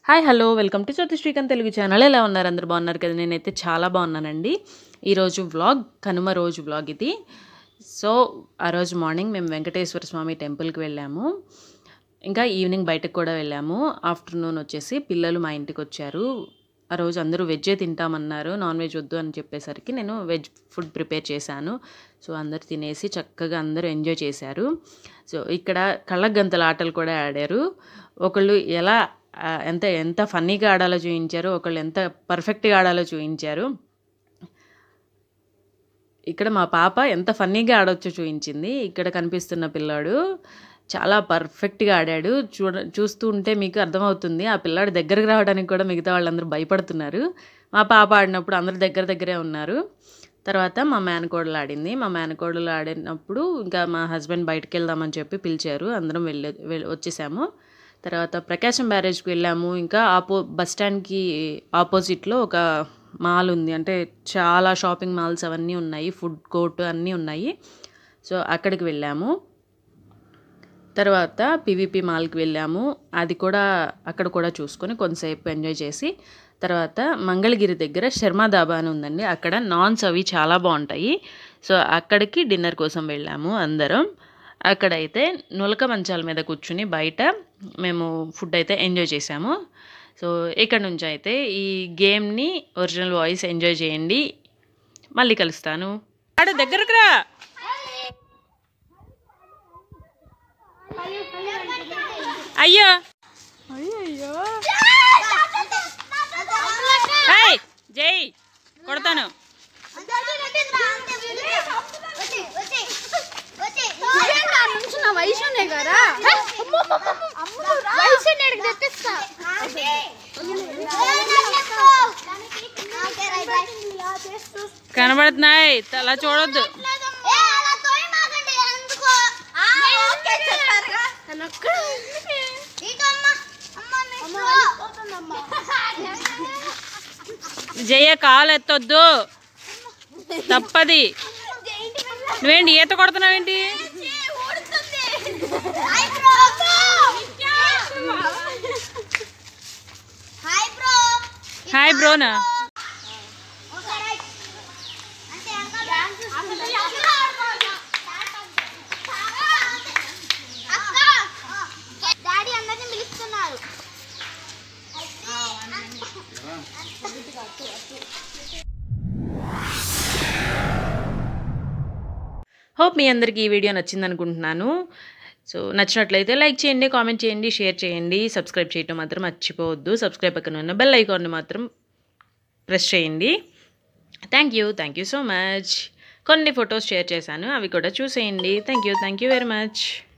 hi hello welcome to Jyothi Srikanth Telugu channel ఎలా ఉన్నారు అందరు బాగున్నారు కదా నేనైతే చాలా బాగున్నానండి ఈరోజు వ్లాగ్ కనుమ రోజు వ్లాగ్ ఇది సో ఆ రోజు మార్నింగ్ మేము వెంకటేశ్వర స్వామి టెంపుల్కి వెళ్ళాము ఇంకా ఈవినింగ్ బయటకు కూడా వెళ్ళాము ఆఫ్టర్నూన్ వచ్చేసి పిల్లలు మా ఇంటికి వచ్చారు ఆ రోజు అందరూ వెజ్జే తింటామన్నారు నాన్ వెజ్ వద్దు అని చెప్పేసరికి నేను వెజ్ ఫుడ్ ప్రిపేర్ చేశాను సో అందరు తినేసి చక్కగా అందరూ ఎంజాయ్ చేశారు సో ఇక్కడ కళ్ళగంతల ఆటలు కూడా ఆడారు ఒకళ్ళు ఎలా ఆ, ఎంత ఎంత ఫన్నీగా ఆడాలో చూపించారు ఒకళ్ళు ఎంత పర్ఫెక్ట్గా ఆడాలో చూపించారు ఇక్కడ మా పాప ఎంత ఫన్నీగా ఆడొచ్చో చూపించింది ఇక్కడ కనిపిస్తున్న పిల్లాడు చాలా పర్ఫెక్ట్గా ఆడాడు చూడ చూస్తూ ఉంటే మీకు అర్థమవుతుంది ఆ పిల్లాడు దగ్గరకు రావడానికి కూడా మిగతా వాళ్ళందరూ భయపడుతున్నారు మా పాప ఆడినప్పుడు అందరు దగ్గర దగ్గరే ఉన్నారు తర్వాత మా మేనకోడలు ఆడింది మా మేనకోడలు ఆడినప్పుడు ఇంకా మా హస్బెండ్ బయటకు వెళ్దామని చెప్పి పిలిచారు అందరం వెళ్ళే వెళ్- వచ్చేసాము తర్వాత ప్రకాశం బ్యారేజ్కి వెళ్ళాము ఇంకా ఆపో బస్ స్టాండ్కి ఆపోజిట్లో ఒక మాల్ ఉంది అంటే చాలా షాపింగ్ మాల్స్ అవన్నీ ఉన్నాయి ఫుడ్ కోర్ట్ అన్నీ ఉన్నాయి సో అక్కడికి వెళ్ళాము తర్వాత పీవీపీ మాల్కి వెళ్ళాము అది కూడా అక్కడ కూడా చూసుకొని కొంతసేపు ఎంజాయ్ చేసి తర్వాత మంగళగిరి దగ్గర శర్మ దాబా అని ఉందండి అక్కడ నాన్స్ అవి చాలా బాగుంటాయి సో అక్కడికి డిన్నర్ కోసం వెళ్ళాము అందరం అక్కడైతే నులక మంచాల మీద కూర్చుని బయట మేము ఫుడ్ అయితే ఎంజాయ్ చేసాము సో ఇక్కడ నుంచి అయితే ఈ గేమ్ని ఒరిజినల్ వాయిస్ ఎంజాయ్ చేయండి మళ్ళీ కలుస్తాను ఆడ దగ్గరకు రా అయ్యో హాయ్ జై కొడతాను వయసునే కదా వయసు తెప్పిస్తా కనబడుతున్నాయి అలా చూడొద్దు జయ కాలు ఎత్తొద్దు తప్పది నువ్వేంటి ఈత కొడుతున్నావేంటి హాయ్ బ్రో హాయ్ బ్రోనా డాడీ అందరిని పిలుస్తున్నారు హోప్ మీ అందరికీ ఈ వీడియో నచ్చింది అనుకుంటున్నాను సో నచ్చినట్లయితే లైక్ చేయండి కామెంట్ చేయండి షేర్ చేయండి సబ్స్క్రైబ్ చేయటం మాత్రం మర్చిపోవద్దు సబ్స్క్రైబ్ పక్కన ఉన్న బెల్ ఐకాన్ని మాత్రం ప్రెస్ చేయండి thank you thank you so much కొన్ని ఫొటోస్ షేర్ చేశాను అవి కూడా చూసేయండి thank you thank you very much